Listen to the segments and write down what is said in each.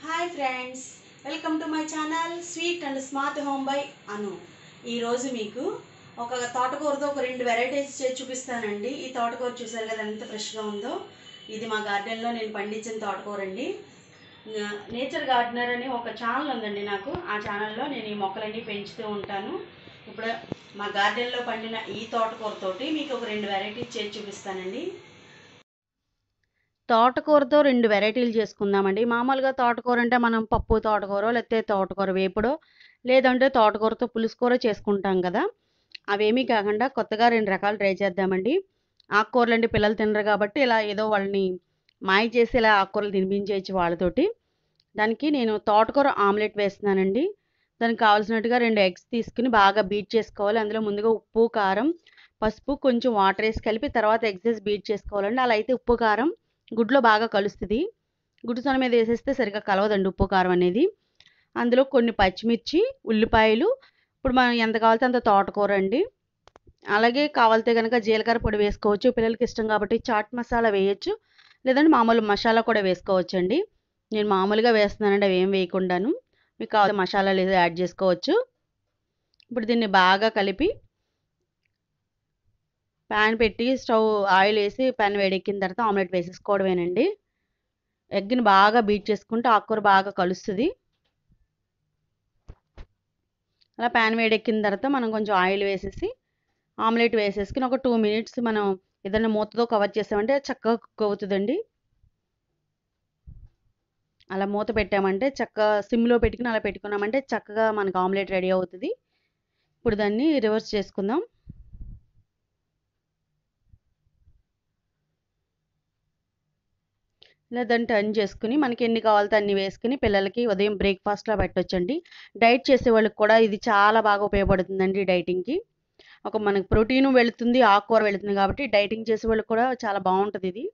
Hi friends welcome to my channel sweet and smart home by Anu ఈరోజు మీకు ఒక తోటకూరతో ఒక రెండు వెరైటీస్ చేసి చూపిస్తానండి ఈ తోటకూర చూసారు కదా ఎంత ఫ్రెష్గా ఉందో ఇది మా గార్డెన్లో నేను పండించిన తోటకూర అండి నా- నేచర్ గార్డెనర్ అని ఒక ఛానల్ ఉందండి నాకు ఆ ఛానల్లో నేను ఈ మొక్కలన్నీ పెంచుతూ ఉంటాను ఇప్పుడు మా గార్డెన్లో పండిన ఈ తోటకూరతోటి మీకు ఒక రెండు వెరైటీస్ చేసి చూపిస్తానండి తోటకూరతో రెండు వెరైటీలు చేసుకుందామండి మామూలుగా తోటకూర అంటే మనం పప్పు తోటకూర లేకపోతే తోటకూర వేపుడో లేదంటే తోటకూరతో పులుసు కూర చేసుకుంటాం కదా అవేమీ కాకుండా కొత్తగా రెండు రకాలు ట్రై చేద్దామండి ఆకుకూరలు అంటే పిల్లలు తినరు కాబట్టి ఇలా ఏదో వాళ్ళని మాయ చేసి ఇలా ఆకుకూరలు తినిపించేయచ్చు వాళ్ళతోటి దానికి నేను తోటకూర ఆమ్లెట్ వేస్తున్నానండి దానికి కావాల్సినట్టుగా రెండు ఎగ్స్ తీసుకుని బాగా బీట్ చేసుకోవాలి అందులో ముందుగా ఉప్పు కారం పసుపు కొంచెం వాటర్ వేసి కలిపి తర్వాత ఎగ్స్ వేసి బీట్ చేసుకోవాలండి అలా అయితే ఉప్పు కారం గుడ్లో బాగా కలుస్తుంది గుడ్డు సొన మీద వేసేస్తే సరిగ్గా కలవదండి ఉప్పు కారం అనేది అందులో కొన్ని పచ్చిమిర్చి ఉల్లిపాయలు ఇప్పుడు మనం ఎంత కావాలితే అంత తోటకూర అండి అలాగే కావాలితే కనుక జీలకర్ర పొడి వేసుకోవచ్చు పిల్లలకి ఇష్టం కాబట్టి చాట్ మసాలా వేయచ్చు లేదంటే మామూలు మసాలా కూడా వేసుకోవచ్చు అండి నేను మామూలుగా వేస్తున్నానండి అవి ఏం వేయకుండాను మీకు కావాలి మసాలాలు ఏదో యాడ్ చేసుకోవచ్చు ఇప్పుడు దీన్ని బాగా కలిపి ప్యాన్ పెట్టి స్టవ్ ఆయిల్ వేసి ప్యాన్ వేడెక్కిన తర్వాత ఆమ్లెట్ వేసేసుకోవడమేనండి ఎగ్ని బాగా బీట్ చేసుకుంటే ఆకుకూర బాగా కలుస్తుంది అలా ప్యాన్ వేడెక్కిన తర్వాత మనం కొంచెం ఆయిల్ వేసేసి ఆమ్లెట్ వేసేసుకుని ఒక టూ మినిట్స్ మనం ఏదైనా మూతతో కవర్ చేసామంటే చక్కగా కుక్ అవుతుందండి అలా మూత పెట్టామంటే చక్కగా సిమ్లో పెట్టుకుని అలా పెట్టుకున్నామంటే చక్కగా మనకు ఆమ్లెట్ రెడీ అవుతుంది ఇప్పుడు దాన్ని రివర్స్ చేసుకుందాం ఇలా దాన్ని టర్న్ చేసుకుని మనకి ఎన్ని కావాలితే అన్ని వేసుకుని పిల్లలకి ఉదయం బ్రేక్ఫాస్ట్లో పెట్టొచ్చండి డైట్ చేసే వాళ్ళకి కూడా ఇది చాలా బాగా ఉపయోగపడుతుందండి డైటింగ్కి ఒక మనకి ప్రోటీన్ వెళుతుంది ఆకుకూర వెళుతుంది కాబట్టి డైటింగ్ చేసే వాళ్ళకి కూడా చాలా బాగుంటుంది ఇది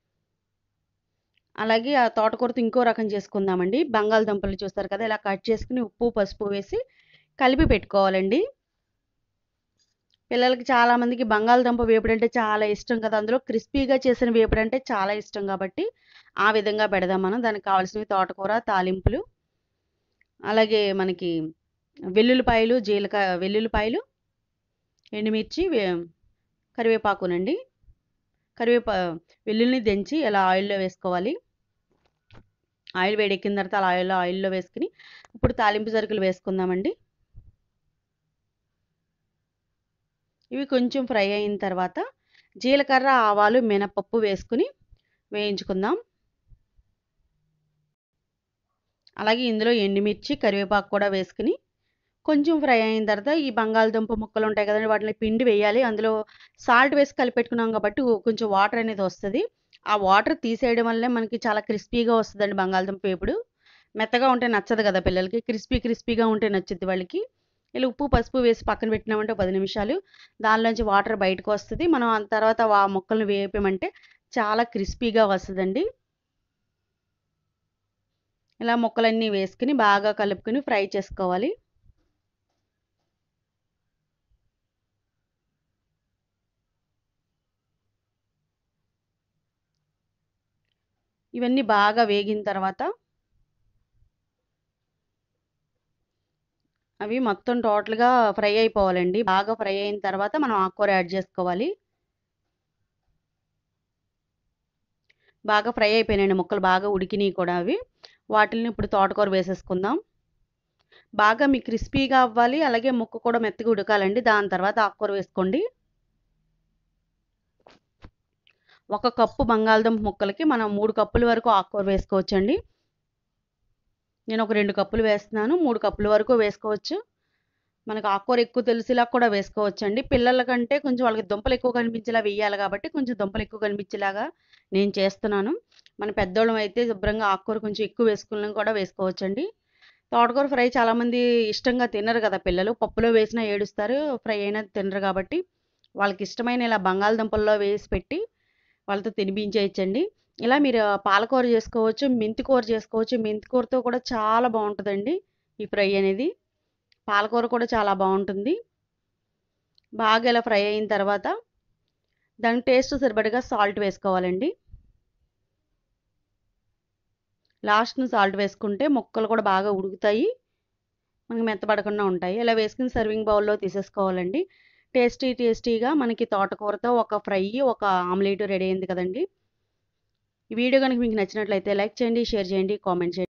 అలాగే ఆ తోటకూరతో ఇంకో రకం చేసుకుందామండి బంగాళదుంపలు చూస్తారు కదా ఇలా కట్ చేసుకుని ఉప్పు పసుపు వేసి కలిపి పెట్టుకోవాలండి పిల్లలకి చాలా మందికి బంగాళదుంప వేపుడు అంటే చాలా ఇష్టం కదా అందులో క్రిస్పీగా చేసిన వేపుడు అంటే చాలా ఇష్టం కాబట్టి ఆ విధంగా పెడదాం మనం దానికి కావాల్సినవి తోటకూర తాలింపులు అలాగే మనకి వెల్లుల్లిపాయలు జీలకర్ర వెల్లుల్లిపాయలు ఎండుమిర్చి వే- కరివేపాకునండి కరివేపా వెల్లుల్లిని దంచి ఇలా ఆయిల్లో వేసుకోవాలి ఆయిల్ వేడెక్కిన తర్వాత అలా ఆయిల్లో ఆయిల్లో వేసుకుని ఇప్పుడు తాలింపు సరుకులు వేసుకుందామండి ఇవి కొంచెం ఫ్రై అయిన తర్వాత జీలకర్ర ఆవాలు మినపప్పు వేసుకుని వేయించుకుందాం అలాగే ఇందులో ఎండుమిర్చి కరివేపాకు కూడా వేసుకుని కొంచెం ఫ్రై అయిన తర్వాత ఈ బంగాళదుంప ముక్కలు ఉంటాయి కదండి వాటిని పిండి వేయాలి అందులో సాల్ట్ వేసి కలిపెట్టుకున్నాం కాబట్టి కొంచెం వాటర్ అనేది వస్తుంది ఆ వాటర్ తీసేయడం వల్లే మనకి చాలా క్రిస్పీగా వస్తుందండి బంగాళదుంప వేపుడు మెత్తగా ఉంటే నచ్చదు కదా పిల్లలకి క్రిస్పీ క్రిస్పీగా ఉంటే నచ్చుద్ది వాళ్ళకి ఇలా ఉప్పు పసుపు వేసి పక్కన పెట్టినామంటే ఒక పది నిమిషాలు దానిలోంచి వాటర్ బయటకు వస్తుంది మనం ఆ తర్వాత ఆ ముక్కలను వేపామంటే చాలా క్రిస్పీగా వస్తుందండి ఇలా ముక్కలన్నీ వేసుకుని బాగా కలుపుకొని ఫ్రై చేసుకోవాలి ఇవన్నీ బాగా వేగిన తర్వాత అవి మొత్తం టోటల్గా ఫ్రై అయిపోవాలండి బాగా ఫ్రై అయిన తర్వాత మనం ఆకుకూర యాడ్ చేసుకోవాలి బాగా ఫ్రై అయిపోయినాయండి ముక్కలు బాగా ఉడికినాయి కూడా అవి వాటిని ఇప్పుడు తోటకూర వేసేసుకుందాం బాగా మీ క్రిస్పీగా అవ్వాలి అలాగే ముక్క కూడా మెత్తగా ఉడకాలండి దాని తర్వాత ఆకుకూర వేసుకోండి ఒక కప్పు బంగాళదుంప ముక్కలకి మనం మూడు కప్పుల వరకు ఆకుకూర వేసుకోవచ్చండి నేను ఒక రెండు కప్పులు వేస్తున్నాను మూడు కప్పుల వరకు వేసుకోవచ్చు మనకు ఆకుకూర ఎక్కువ తెలిసేలా కూడా వేసుకోవచ్చు అండి పిల్లల కంటే కొంచెం వాళ్ళకి దుంపలు ఎక్కువ కనిపించేలా వేయాలి కాబట్టి కొంచెం దుంపలు ఎక్కువ కనిపించేలాగా నేను చేస్తున్నాను మన పెద్దోళ్ళం అయితే శుభ్రంగా ఆకుకూర కొంచెం ఎక్కువ వేసుకున్న కూడా వేసుకోవచ్చండి తోటకూర ఫ్రై చాలామంది ఇష్టంగా తినరు కదా పిల్లలు పప్పులో వేసినా ఏడుస్తారు ఫ్రై అయినా తినరు కాబట్టి వాళ్ళకి ఇష్టమైన ఇలా బంగాళదుంపల్లో వేసి పెట్టి వాళ్ళతో తినిపించేయచ్చండి ఇలా మీరు పాలకూర చేసుకోవచ్చు మెంతి కూర చేసుకోవచ్చు మెంతి కూరతో కూడా చాలా బాగుంటుందండి ఈ ఫ్రై అనేది పాలకూర కూడా చాలా బాగుంటుంది బాగా ఇలా ఫ్రై అయిన తర్వాత దానికి టేస్ట్ సరిపడగా సాల్ట్ వేసుకోవాలండి లాస్ట్‌న సాల్ట్ వేసుకుంటే ముక్కలు కూడా బాగా ఉడుకుతాయి. మనకి మెత్తబడకుండా ఉంటాయి. ఇలా వేసుకొని సర్వింగ్ బౌల్‌లో తీసేసుకోవాలండి. టేస్టీ టేస్టీగా మనకి తోటకూరతో ఒక ఫ్రై, ఒక ఆమ్లెట్ రెడీ అయింది కదండీ! ఈ వీడియో గనుక మీకు నచ్చినట్లయితే లైక్ చేయండి, షేర్ చేయండి, కామెంట్ చేయండి.